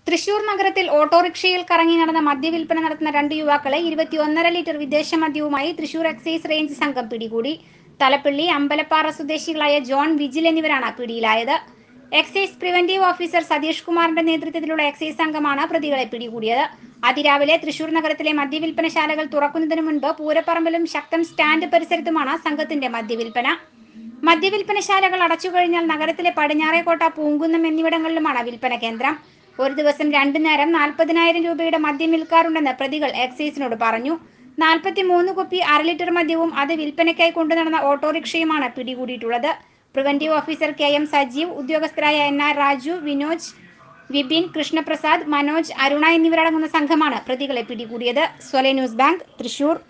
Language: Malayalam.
തൃശൂർ നഗരത്തിൽ ഓട്ടോറിക്ഷയിൽ കറങ്ങി നടന്ന മദ്യവിൽപ്പന നടത്തുന്ന രണ്ട് യുവാക്കളെ ഇരുപത്തിയൊന്നര ലിറ്റർ വിദേശ മദ്യവുമായി തൃശൂർ എക്സൈസ് റേഞ്ച് സംഘം പിടികൂടി തലപ്പള്ളി അമ്പലപ്പാറ സ്വദേശികളായ ജോൺ വിജിൽ എന്നിവരാണ് പിടിയിലായത് എക്സൈസ് പ്രിവന്റീവ് ഓഫീസർ സതീഷ് കുമാറിന്റെ നേതൃത്വത്തിലുള്ള എക്സൈസ് സംഘമാണ് പ്രതികളെ പിടികൂടിയത് അതിരാവിലെ തൃശൂർ നഗരത്തിലെ മദ്യവിൽപ്പനശാലകൾ തുറക്കുന്നതിന് മുൻപ് പൂരപ്പറമ്പിലും ശക്തം സ്റ്റാൻഡ് പരിസരത്തുമാണ് സംഘത്തിന്റെ മദ്യവിൽപ്പന മദ്യവിൽപ്പനശാലകൾ അടച്ചുകഴിഞ്ഞാൽ നഗരത്തിലെ പടിഞ്ഞാറേക്കോട്ട പൂങ്കുന്നം എന്നിവിടങ്ങളിലുമാണ് വിൽപ്പന കേന്ദ്രം ഒരു ദിവസം രണ്ടു നേരം നാൽപ്പതിനായിരം രൂപയുടെ മദ്യം വിൽക്കാറുണ്ടെന്ന് പ്രതികൾ എക്സൈസിനോട് പറഞ്ഞു നാൽപ്പത്തി മൂന്ന് കുപ്പി അര ലിറ്റർ മദ്യവും അത് വിൽപ്പനയ്ക്കായി കൊണ്ടുനടന്ന ഓട്ടോറിക്ഷയുമാണ് പിടികൂടിയിട്ടുള്ളത് preventive officer K M Sajeev ഉദ്യോഗസ്ഥരായ എൻ ആർ രാജു വിനോജ് വിപിൻ കൃഷ്ണപ്രസാദ് മനോജ് അരുണ എന്നിവരടങ്ങുന്ന സംഘമാണ് പ്രതികളെ പിടികൂടിയത് സ്വലെ ന്യൂസ് ബാങ്ക് തൃശൂർ